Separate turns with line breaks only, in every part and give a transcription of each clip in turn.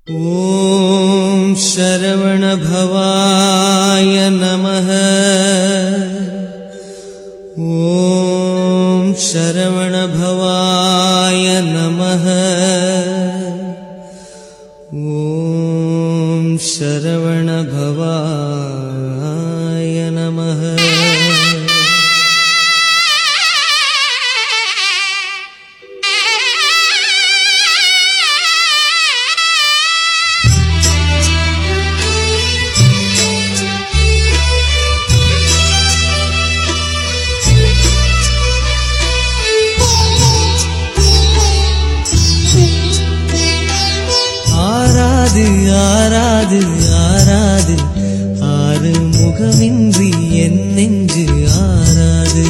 ॐ शरवणभवाय नमः ॐ शरवणभवाय नमः ॐ शरवणभवाय नमः ஆராது ஆராது ஆராது ஆறு முகமின்றி என் நெஞ்சு ஆராது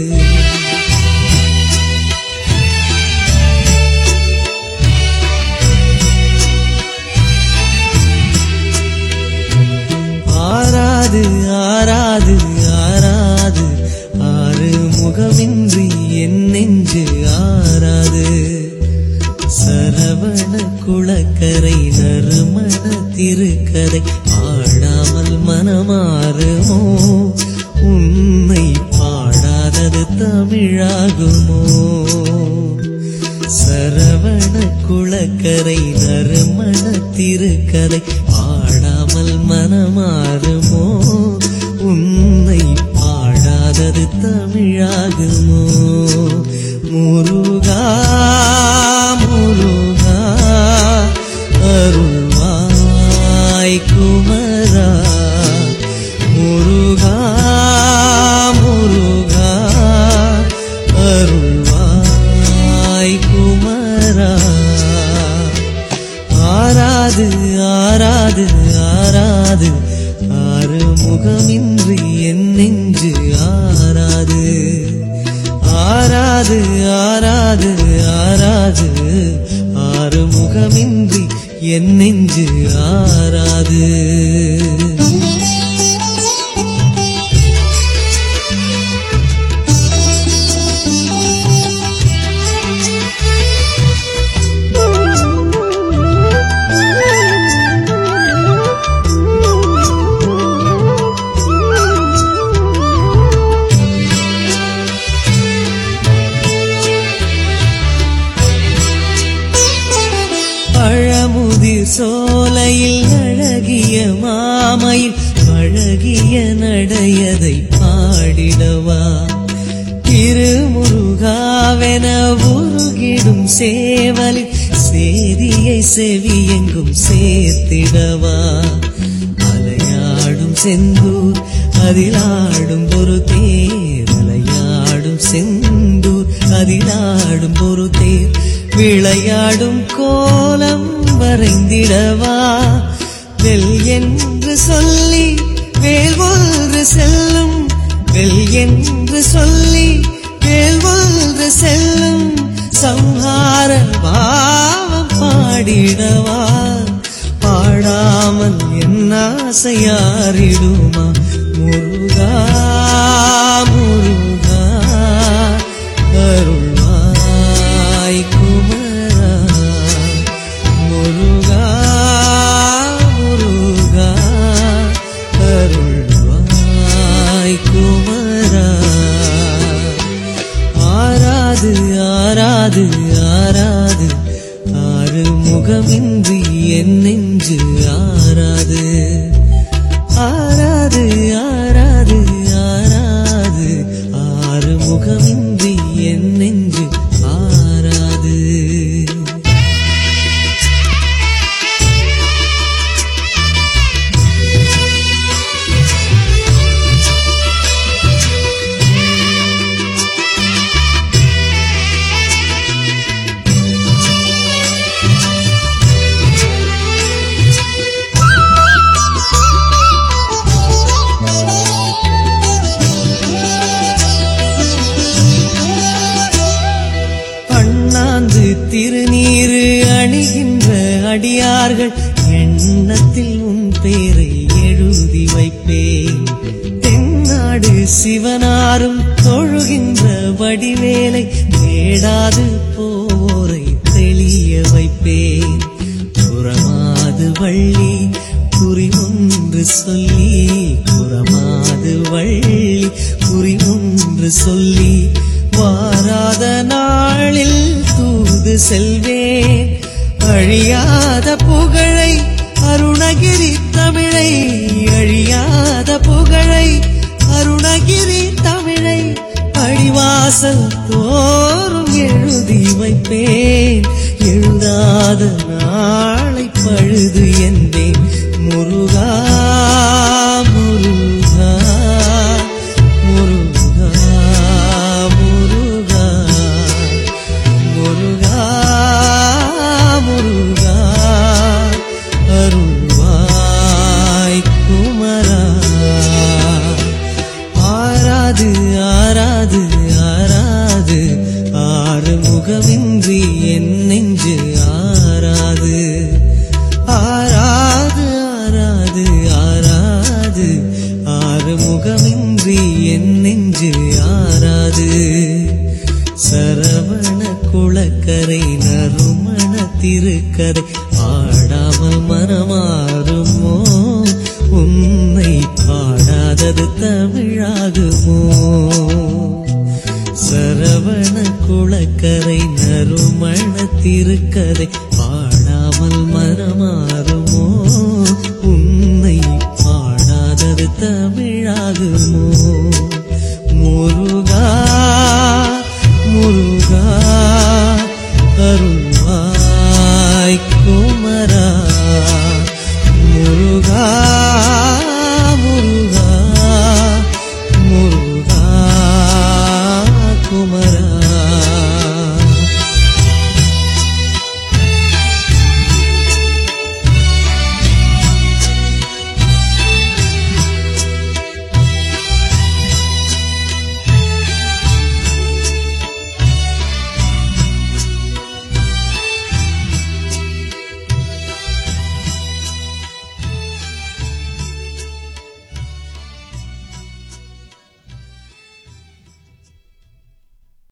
ஆராது ஆராது ஆராது ஆறு முகமின்றி என் நெஞ்சு ஆராது சரவண குளக்கரை நறுமண திருக்கரை ஆடாமல் மனமாறுமோ உன்னை பாடாதது தமிழாகுமோ சரவண குளக்கரை நறுமண திருக்கரை ஆடாமல் மனமாறுமோ உன்னை பாடாதது தமிழாகுமோ முருகா முருகா அருள்வாய் குமரா முருகா முருகா அருள்வாய் குமரா ஆராது ஆராது ஆராது ஆறு முகமின்றி என் நெஞ்சு ஆராது ஆராது ஆராது ஆராது ஆறு முகமின்றி என் நெஞ்சு ஆராது பழமுதிர் சோலையில் அழகிய மாமையில் அழகிய நடையதை பாடிடவா திருமுருகாவென உருகிடும் சேவலில் சேதியை செவியெங்கும் சேர்த்திடவா அலையாடும் செந்தூர் அதிலாடும் ஒரு தேர் அலையாடும் செந்தூர் அதிலாடும் ஒரு தேர் விளையாடும் கோலம் வரைந்திடவா வெல் என்று சொல்லி வேல் ஒன்று செல்லும் வெல் என்று சொல்லி வேல் ஒன்று செல்லும் சம்ஹார பாவம் பாடிடவா பாடாமல் என் ஆசையாரிடுமா முருகா முருகா அருள்வாய் குமரா முருகா முருகா அருள்வாய் குமரா ஆராது ஆராது ஆராது ஆறு முகமின்றி என் நெஞ்சு ஆராது ஆராது ஆராது ஆராது ஆறு முகமின்றி என் நெஞ்சு ஆராது பண்ணாந்து திருநீரு அணிகின்ற அடியார்கள் எண்ணத்தில் உன் பேரை எழுதி வைப்பேன் தென்னாடு சிவனாரும் தொழுகின்ற வடிவேலை தேடாது போரை தெளிய வைப்பேன் புறமாத வள்ளி குறி ஒன்று சொல்லி புறமாது வள்ளி குறி ஒன்று சொல்லி வாராத நாளில் தூது செல்வேன் அழியாத புகழை அருணகிரி தமிழை அழியாத புகழை அருணகிரி தமிழை அடிவாசல் தோறும் எழுதி வைப்பேன் எழுதாத நாளை பழுது என்பேன் முருகா முருகா முருகா முருகா முருகா முருகா அருள்வாய் குமரா ஆராது ஆராது ஆராது ஆறு முகமின்றி என் நெஞ்சு ஆராது ஆராது ஆராது ஆராது ஆறு முகமின்றி என் நெஞ்சு ஆராது சரவண குளக்கரை நறுமண திருக்கரை ஆடாமல் மனமாறுமோ உன்னை பாடாதது தமிழாகுமோ சரவண குளக்கரை நறுமண திருக்கரை பாடாமல் மனமாறுமோ உன்னை பாடாதது தமிழாகுமோ முருகா